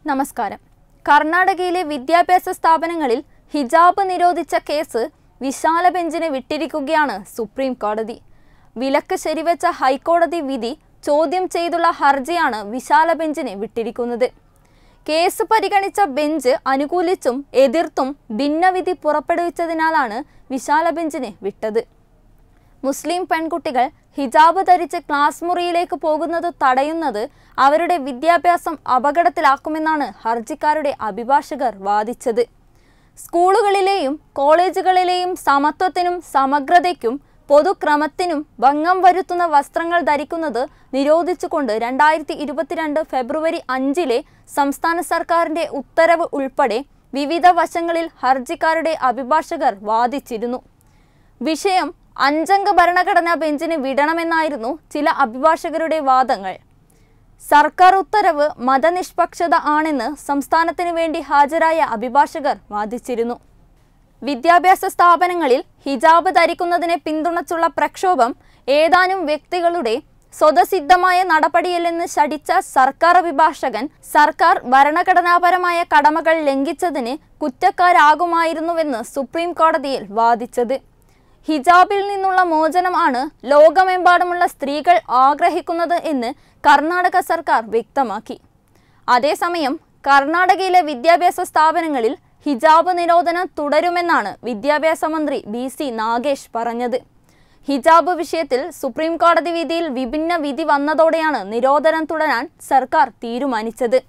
നമസ്കാരം കർണാടകയിലെ വിദ്യാഭ്യാസ സ്ഥാപനങ്ങളിൽ ഹിജാബ് നിരോധിച്ച കേസ് വിശാല ബെഞ്ചിന് വിട്ടിരിക്കുകയാണ് സുപ്രീം കോടതി വിലക്ക് ശരിവെച്ച ഹൈക്കോടതി വിധി ചോദ്യം ചെയ്തുള്ള ഹർജിയാണ് വിശാല ബെഞ്ചിന് വിട്ടിരിക്കുന്നത് കേസ് പരിഗണിച്ച ബെഞ്ച് അനുകൂലിച്ചും എതിർത്തും ഭിന്നവിധി പുറപ്പെടുവിച്ചതിനാലാണ് വിശാല ബെഞ്ചിന് വിട്ടത് മുസ്ലിം പെൺകുട്ടികൾ ഹിജാബ് ധരിച്ച് ക്ലാസ് മുറിയിലേക്ക് പോകുന്നത് തടയുന്നത് അവരുടെ വിദ്യാഭ്യാസം അപകടത്തിലാക്കുമെന്നാണ് ഹർജിക്കാരുടെ അഭിഭാഷകർ വാദിച്ചത് സ്കൂളുകളിലെയും കോളേജുകളിലെയും സമത്വത്തിനും സമഗ്രതയ്ക്കും പൊതുക്രമത്തിനും ഭംഗം വരുത്തുന്ന വസ്ത്രങ്ങൾ ധരിക്കുന്നത് നിരോധിച്ചുകൊണ്ട് രണ്ടായിരത്തി ഇരുപത്തിരണ്ട് ഫെബ്രുവരി അഞ്ചിലെ സംസ്ഥാന സർക്കാരിന്റെ ഉത്തരവ് ഉൾപ്പെടെ വിവിധ വശങ്ങളിൽ ഹർജിക്കാരുടെ അഭിഭാഷകർ വാദിച്ചിരുന്നു വിഷയം അഞ്ചംഗ ഭരണഘടനാ ബെഞ്ചിന് വിടണമെന്നായിരുന്നു ചില അഭിഭാഷകരുടെ വാദങ്ങൾ സർക്കാർ ഉത്തരവ് മതനിഷ്പക്ഷത ആണെന്ന് സംസ്ഥാനത്തിനു വേണ്ടി ഹാജരായ അഭിഭാഷകർ വാദിച്ചിരുന്നു വിദ്യാഭ്യാസ സ്ഥാപനങ്ങളിൽ ഹിജാബ് ധരിക്കുന്നതിനെ പിന്തുണച്ചുള്ള പ്രക്ഷോഭം ഏതാനും വ്യക്തികളുടെ സ്വതസിദ്ധമായ നടപടിയല്ലെന്ന് ശടിച്ച സർക്കാർ അഭിഭാഷകൻ സർക്കാർ ഭരണഘടനാപരമായ കടമകൾ ലംഘിച്ചതിന് കുറ്റക്കാരാകുമായിരുന്നുവെന്ന് സുപ്രീം കോടതിയിൽ വാദിച്ചത് ഹിജാബിൽ നിന്നുള്ള മോചനം ആണ് ലോകമെമ്പാടുമുള്ള സ്ത്രീകൾ ആഗ്രഹിക്കുന്നത് എന്ന് കർണാടക സർക്കാർ വ്യക്തമാക്കി അതേസമയം കർണാടകയിലെ വിദ്യാഭ്യാസ സ്ഥാപനങ്ങളിൽ ഹിജാബ് നിരോധനം തുടരുമെന്നാണ് വിദ്യാഭ്യാസ മന്ത്രി ബി സി നാഗേഷ് പറഞ്ഞത് ഹിജാബ് വിഷയത്തിൽ സുപ്രീം കോടതി വിധിയിൽ വിഭിന്ന വിധി വന്നതോടെയാണ് നിരോധനം തുടരാൻ സർക്കാർ തീരുമാനിച്ചത്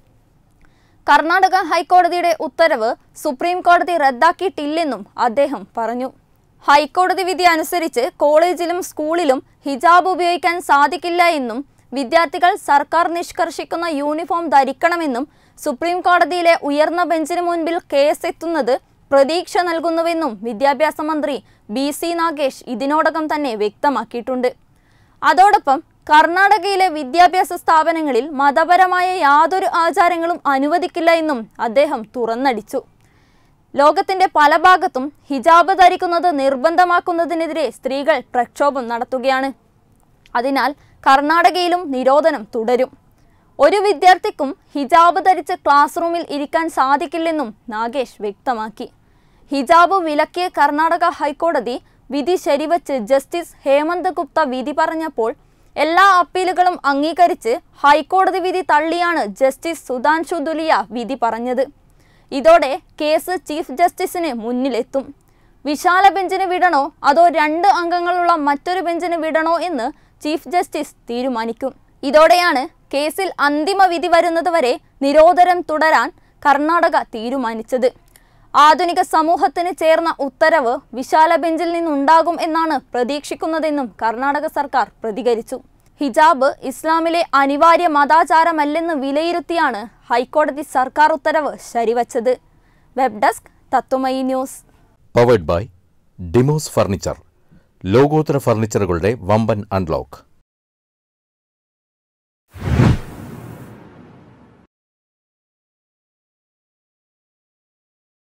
കർണാടക ഹൈക്കോടതിയുടെ ഉത്തരവ് സുപ്രീം കോടതി റദ്ദാക്കിയിട്ടില്ലെന്നും അദ്ദേഹം പറഞ്ഞു ഹൈക്കോടതി വിധി അനുസരിച്ച് കോളേജിലും സ്കൂളിലും ഹിജാബ് ഉപയോഗിക്കാൻ സാധിക്കില്ല എന്നും വിദ്യാർത്ഥികൾ സർക്കാർ നിഷ്കർഷിക്കുന്ന യൂണിഫോം ധരിക്കണമെന്നും സുപ്രീം കോടതിയിലെ ഉയർന്ന ബെഞ്ചിന് മുൻപിൽ കേസ് എത്തുന്നത് പ്രതീക്ഷ നൽകുന്നുവെന്നും വിദ്യാഭ്യാസ മന്ത്രി ബി സി നാഗേഷ് ഇതിനോടകം തന്നെ വ്യക്തമാക്കിയിട്ടുണ്ട് അതോടൊപ്പം കർണാടകയിലെ വിദ്യാഭ്യാസ സ്ഥാപനങ്ങളിൽ മതപരമായ യാതൊരു ആചാരങ്ങളും അനുവദിക്കില്ല എന്നും അദ്ദേഹം തുറന്നടിച്ചു ലോകത്തിന്റെ പല ഭാഗത്തും ഹിജാബ് ധരിക്കുന്നത് നിർബന്ധമാക്കുന്നതിനെതിരെ സ്ത്രീകൾ പ്രക്ഷോഭം നടത്തുകയാണ് അതിനാൽ കർണാടകയിലും നിരോധനം തുടരും ഒരു വിദ്യാർത്ഥിക്കും ഹിജാബ് ധരിച്ച് ക്ലാസ് റൂമിൽ ഇരിക്കാൻ സാധിക്കില്ലെന്നും നാഗേഷ് വ്യക്തമാക്കി ഹിജാബ് വിലക്കിയ കർണാടക ഹൈക്കോടതി വിധി ശരിവച്ച് ജസ്റ്റിസ് ഹേമന്ത് ഗുപ്ത വിധി പറഞ്ഞപ്പോൾ എല്ലാ അപ്പീലുകളും അംഗീകരിച്ച് ഹൈക്കോടതി വിധി തള്ളിയാണ് ജസ്റ്റിസ് സുധാൻഷു ദുലിയ വിധി പറഞ്ഞത് ഇതോടെ കേസ് ചീഫ് ജസ്റ്റിസിന് മുന്നിലെത്തും വിശാല ബെഞ്ചിന് വിടണോ അതോ രണ്ട് അംഗങ്ങളുള്ള മറ്റൊരു ബെഞ്ചിന് വിടണോ എന്ന് ചീഫ് ജസ്റ്റിസ് തീരുമാനിക്കും ഇതോടെയാണ് കേസിൽ അന്തിമ വിധി വരുന്നതുവരെ നിരോധനം തുടരാൻ കർണാടക തീരുമാനിച്ചത് ആധുനിക സമൂഹത്തിന് ചേർന്ന ഉത്തരവ് വിശാല ബെഞ്ചിൽ നിന്നുണ്ടാകും എന്നാണ് പ്രതീക്ഷിക്കുന്നതെന്നും കർണാടക സർക്കാർ പ്രതികരിച്ചു ഹിജാബ് ഇസ്ലാമിലെ അനിവാര്യ മതാചാരമല്ലെന്ന് വിലയിരുത്തിയാണ് ഹൈക്കോടതി സർക്കാർ ഉത്തരവ് ശരിവച്ചത് web desk Tatwamayi news powered by Dimos furniture ലോകോത്തര ഫർണിച്ചറുകളുടെ വമ്പൻ അൺലോക്ക്